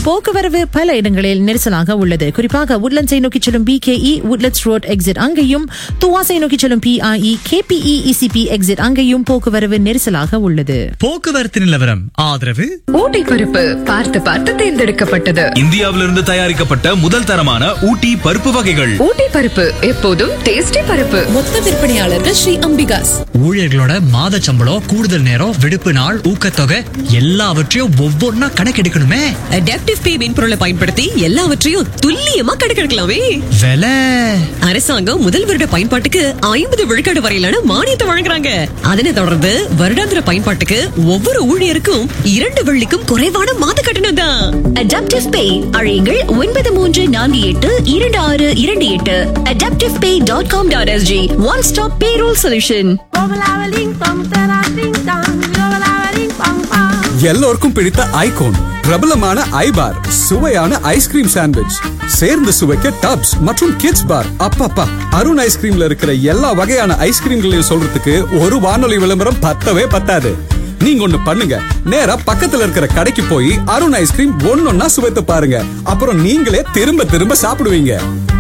போக்குவரவு பல இடங்களில் நெரிசலாக உள்ளது குறிப்பாக உட்லண்ட்ஸை நோக்கி செல்லும் பிகேஇ உட்லட்ஸ் ரோட் எக்ஸிட் அங்கேயும் துவாசை நோக்கி செல்லும் பிஐஇ கேபிஇ இசிபி எக்ஸிட் அங்கேயும் போக்குவரவு நெரிசலாக உள்ளது போக்குவரத்து நிலவரம் ஆதரவு ஊட்டி பருப்பு பார்த்து பார்த்து தேர்ந்தெடுக்கப்பட்டது இந்தியாவிலிருந்து தயாரிக்கப்பட்ட முதல் தரமான ஊட்டி பருப்பு வகைகள் ஊட்டி பருப்பு எப்போதும் டேஸ்டி பருப்பு மொத்த விற்பனையாளர்கள் ஸ்ரீ அம்பிகாஸ் ஊழியர்களோட மாத சம்பளம் கூடுதல் நேரம் விடுப்பு நாள் ஊக்கத்தொகை எல்லாவற்றையும் ஒவ்வொன்னா கணக்கெடுக்கணுமே அடாப்டிவ் பே மென்பொருளை பயன்படுத்தி எல்லாவற்றையும் துல்லியமா கணக்கெடுக்கலாமே விலை அரசாங்கம் முதல் வருட பயன்பாட்டுக்கு ஐம்பது விழுக்காடு வரையிலான மானியத்தை வழங்குறாங்க அதனைத் தொடர்ந்து வருடாந்திர பயன்பாட்டுக்கு ஒவ்வொரு ஊழியருக்கும் இரண்டு வெள்ளிக்கும் குறைவான மாத கட்டணம் தான் அடாப்டிவ் பே அழையுங்கள் ஒன்பது மூன்று நான்கு எட்டு இரண்டு ஆறு இரண்டு எட்டு adaptive pay dot com dot S G one stop payroll solution எல்லோருக்கும் பிடித்த ஐகோன் பிரபலமான ஐபார் சுவையான ஐஸ்கிரீம் சாண்ட்விச் சேர்ந்து சுவைக்க டப்ஸ் மற்றும் கிட்ஸ் பார் அப்பப்பா அருண் ஐஸ்கிரீம்ல இருக்கிற எல்லா வகையான ஐஸ்கிரீம்களையும் சொல்றதுக்கு ஒரு வானொலி விளம்பரம் பத்தவே பத்தாது நீங்க ஒண்ணு பண்ணுங்க நேரா பக்கத்துல இருக்கிற கடைக்கு போய் அருண் ஐஸ்கிரீம் ஒன்னொன்னா சுவைத்து பாருங்க அப்புறம் நீங்களே திரும்ப திரும்ப சாப்பிடுவீங்க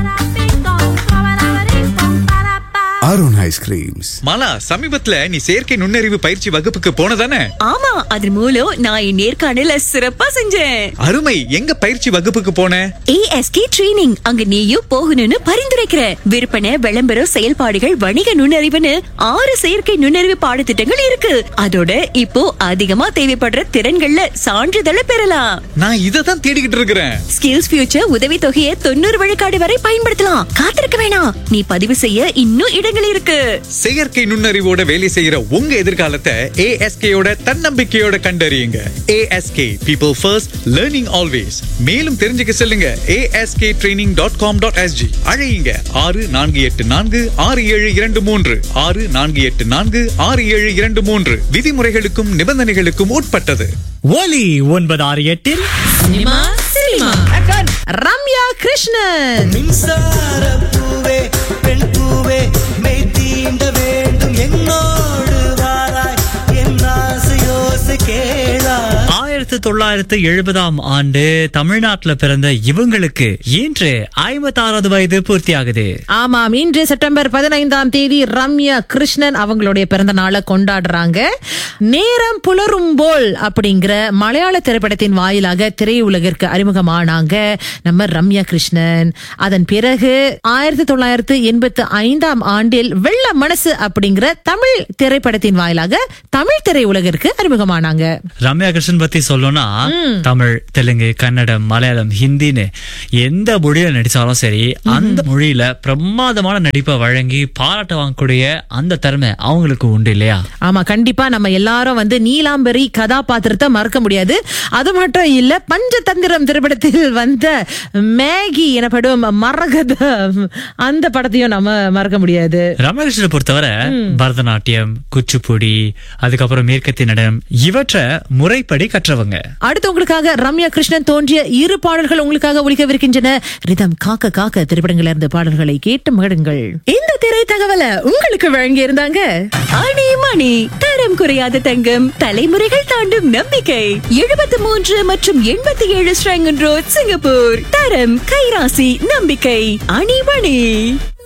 அருண் ஐஸ்கிரீம்ஸ் மாலா சமீபத்துல நீ செயற்கை நுண்ணறிவு பயிற்சி வகுப்புக்கு போனதானே ஆமா அது மூலம் நான் என் நேர்காணல சிறப்பா செஞ்சேன் அருமை எங்க பயிற்சி வகுப்புக்கு போன ஏஎஸ்கே ட்ரெய்னிங் அங்க நீயும் போகணும்னு பரிந்துரைக்கிற விற்பனை விளம்பரம் செயல்பாடுகள் வணிக நுண்ணறிவுன்னு ஆறு செயற்கை நுண்ணறிவு பாடத்திட்டங்கள் இருக்கு அதோட இப்போ அதிகமா தேவைப்படுற திறன்கள்ல சான்றிதழை பெறலாம் நான் இதை தான் தேடிக்கிட்டு இருக்கிறேன் ஸ்கில்ஸ் ஃபியூச்சர் உதவி தொகையை தொண்ணூறு விழுக்காடு வரை பயன்படுத்தலாம் காத்திருக்க வேணாம் நீ பதிவு செய்ய இன்னும் இடங்கள் இருக்கு செயற்கை நுண்ணறிவோட வேலை செய்யற உங்க எதிர்காலத்தை ஏஎஸ்கேயோட தன்னம்பிக்கையோட கண்டறியுங்க ASK people first learning always மேலும் தெரிஞ்சுக்க செல்லுங்க ASK training dot com dot S G அழையுங்க ஆறு நான்கு எட்டு நான்கு ஆறு ஏழு இரண்டு மூன்று ஆறு நான்கு எட்டு நான்கு ஆறு ஏழு இரண்டு மூன்று விதிமுறைகளுக்கும் நிபந்தனைகளுக்கும் உட்பட்டது ஒலி ஒன்பது ஆறு எட்டில் சினிமா சினிமா ரம்யா கிருஷ்ணன் மின்சார பூவே பெண் பூவே மெய் தீண்ட வேண்டும் என்னோடு வாராய் என் ஆசை யோசை கேளாய் ஆயிரத்தி தொள்ளாயிரத்து எழுபதாம் ஆண்டு தமிழ்நாட்டுல பிறந்த இவங்களுக்கு இன்று ஐம்பத்தாறாவது வயது பூர்த்தியாகுது ஆமாம் இன்று செப்டம்பர் பதினைந்தாம் தேதி ரம்யா கிருஷ்ணன் அவங்களுடைய பிறந்த நாளை கொண்டாடுறாங்க நேரம் புலரும் போல் அப்படிங்கிற மலையாள திரைப்படத்தின் வாயிலாக திரையுலகிற்கு அறிமுகமானாங்க நம்ம ரம்யா கிருஷ்ணன் அதன் பிறகு ஆயிரத்தி தொள்ளாயிரத்து எண்பத்தி ஐந்தாம் ஆண்டில் வெள்ள மனசு அப்படிங்கிற தமிழ் திரைப்படத்தின் வாயிலாக தமிழ் திரையுலகிற்கு அறிமுகமானாங்க ரம்யா கிருஷ்ணன் பத்தி சொல்லணும்னா தமிழ் தெலுங்கு கன்னடம் மலையாளம் ஹிந்தின்னு எந்த மொழியில நடிச்சாலும் சரி அந்த மொழியில பிரமாதமான நடிப்பை வழங்கி பாராட்ட வாங்கக்கூடிய அந்த திறமை அவங்களுக்கு உண்டு இல்லையா ஆமா கண்டிப்பா நம்ம எல்லாரும் வந்து நீலாம்பரி கதாபாத்திரத்தை மறக்க முடியாது அது மட்டும் இல்ல பஞ்சதந்திரம் திரைப்படத்தில் வந்த மேகி எனப்படும் மரகத அந்த படத்தையும் நம்ம மறக்க முடியாது ரமகிருஷ்ணனை பொறுத்தவரை பரதநாட்டியம் குச்சிப்புடி அதுக்கப்புறம் மேற்கத்திய நடனம் இவற்றை முறைப்படி கற்றவங்க அடுத்து உங்களுக்காக ரம்யா கிருஷ்ணன் தோன்றிய இரு பாடல்கள் உங்களுக்காக ஒலிக்கவிருக்கின்றன ரிதம் காக்க காக்க திரைப்படங்கள்ல இருந்து பாடல்களை கேட்டு மகிழுங்கள் இந்த திரை தகவலை உங்களுக்கு வழங்கி இருந்தாங்க அணி மணி தரம் குறையாத தங்கம் தலைமுறைகள் தாண்டும் நம்பிக்கை எழுபத்தி மூன்று மற்றும் எண்பத்தி ஏழு ஸ்ரங்கன் ரோட் சிங்கப்பூர் தரம் கைராசி நம்பிக்கை அணிமணி